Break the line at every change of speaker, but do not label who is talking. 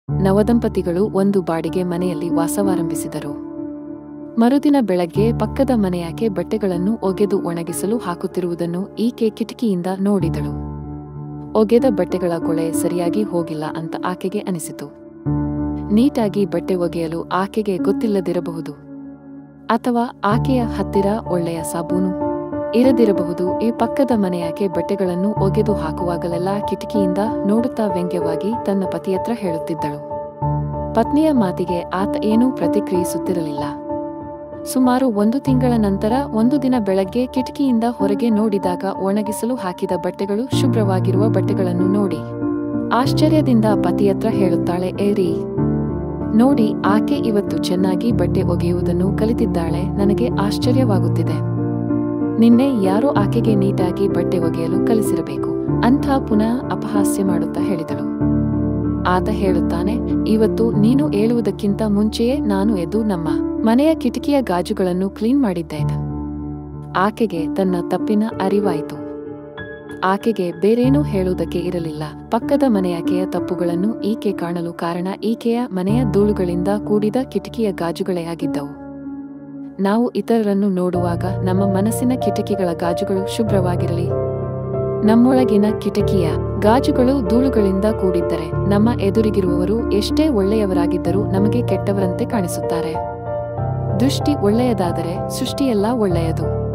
ನವದಂಪತಿಗಳು ಒಂದು ಬಾಡಿಗೆ ಮನೆಯಲ್ಲಿ ವಾಸವಾರಂಭಿಸಿದರು ಮರುದಿನ ಬೆಳಗ್ಗೆ ಪಕ್ಕದ ಮನೆಯಾಕೆ ಬಟ್ಟೆಗಳನ್ನು ಒಗೆದು ಒಣಗಿಸಲು ಹಾಕುತ್ತಿರುವುದನ್ನು ಈಕೆ ಕಿಟಕಿಯಿಂದ ನೋಡಿದಳು ಒಗೆದ ಬಟ್ಟೆಗಳ ಕೊಳೆ ಸರಿಯಾಗಿ ಹೋಗಿಲ್ಲ ಅಂತ ಆಕೆಗೆ ಅನಿಸಿತು ನೀಟಾಗಿ ಬಟ್ಟೆ ಒಗೆಯಲು ಆಕೆಗೆ ಗೊತ್ತಿಲ್ಲದಿರಬಹುದು ಅಥವಾ ಆಕೆಯ ಹತ್ತಿರ ಒಳ್ಳೆಯ ಸಾಬೂನು ಇರದಿರಬಹುದು ಈ ಪಕ್ಕದ ಮನೆಯಾಕೆ ಬಟ್ಟೆಗಳನ್ನು ಒಗೆದು ಹಾಕುವಾಗಲೆಲ್ಲ ಕಿಟಕಿಯಿಂದ ನೋಡುತ್ತಾ ವ್ಯಂಗ್ಯವಾಗಿ ತನ್ನ ಪತಿಯತ್ರ ಹೇಳುತ್ತಿದ್ದಳು ಪತ್ನಿಯ ಮಾತಿಗೆ ಆತ ಏನೂ ಪ್ರತಿಕ್ರಿಯಿಸುತ್ತಿರಲಿಲ್ಲ ಸುಮಾರು ಒಂದು ತಿಂಗಳ ನಂತರ ಒಂದು ದಿನ ಬೆಳಗ್ಗೆ ಕಿಟಕಿಯಿಂದ ಹೊರಗೆ ನೋಡಿದಾಗ ಒಣಗಿಸಲು ಹಾಕಿದ ಬಟ್ಟೆಗಳು ಶುಭ್ರವಾಗಿರುವ ಬಟ್ಟೆಗಳನ್ನು ನೋಡಿ ಆಶ್ಚರ್ಯದಿಂದ ಪತಿಯತ್ರ ಹೇಳುತ್ತಾಳೆ ಏರಿ ನೋಡಿ ಆಕೆ ಇವತ್ತು ಚೆನ್ನಾಗಿ ಬಟ್ಟೆ ಒಗೆಯುವುದನ್ನು ಕಲಿತಿದ್ದಾಳೆ ನನಗೆ ಆಶ್ಚರ್ಯವಾಗುತ್ತಿದೆ ನಿನ್ನೆ ಯಾರೋ ಆಕೆಗೆ ನೀಟಾಗಿ ಬಟ್ಟೆ ಒಗೆಯಲು ಕಲಿಸಿರಬೇಕು ಅಂತ ಪುನಃ ಅಪಹಾಸ್ಯ ಮಾಡುತ್ತಾ ಹೇಳಿದಳು ಆತ ಹೇಳುತ್ತಾನೆ ಇವತ್ತು ನೀನು ಏಳುವುದಕ್ಕಿಂತ ಮುಂಚೆಯೇ ನಾನು ಎದ್ದು ನಮ್ಮ ಮನೆಯ ಕಿಟಕಿಯ ಗಾಜುಗಳನ್ನು ಕ್ಲೀನ್ ಮಾಡಿದ್ದೆ ಆಕೆಗೆ ತನ್ನ ತಪ್ಪಿನ ಅರಿವಾಯಿತು ಆಕೆಗೆ ಬೇರೇನೂ ಹೇಳುವುದಕ್ಕೆ ಇರಲಿಲ್ಲ ಪಕ್ಕದ ಮನೆಯಾಕೆಯ ತಪ್ಪುಗಳನ್ನು ಈಕೆ ಕಾಣಲು ಕಾರಣ ಈಕೆಯ ಮನೆಯ ಧೂಳುಗಳಿಂದ ಕೂಡಿದ ಕಿಟಕಿಯ ಗಾಜುಗಳೇ ಆಗಿದ್ದವು ನಾವು ಇತರರನ್ನು ನೋಡುವಾಗ ನಮ್ಮ ಮನಸ್ಸಿನ ಕಿಟಕಿಗಳ ಗಾಜುಗಳು ಶುಭ್ರವಾಗಿರಲಿ ನಮ್ಮೊಳಗಿನ ಕಿಟಕಿಯ ಗಾಜುಗಳು ಧೂಳುಗಳಿಂದ ಕೂಡಿದ್ದರೆ ನಮ್ಮ ಎದುರಿಗಿರುವವರು ಎಷ್ಟೇ ಒಳ್ಳೆಯವರಾಗಿದ್ದರೂ ನಮಗೆ ಕೆಟ್ಟವರಂತೆ ಕಾಣಿಸುತ್ತಾರೆ ದೃಷ್ಟಿ ಒಳ್ಳೆಯದಾದರೆ ಸೃಷ್ಟಿಯೆಲ್ಲ ಒಳ್ಳೆಯದು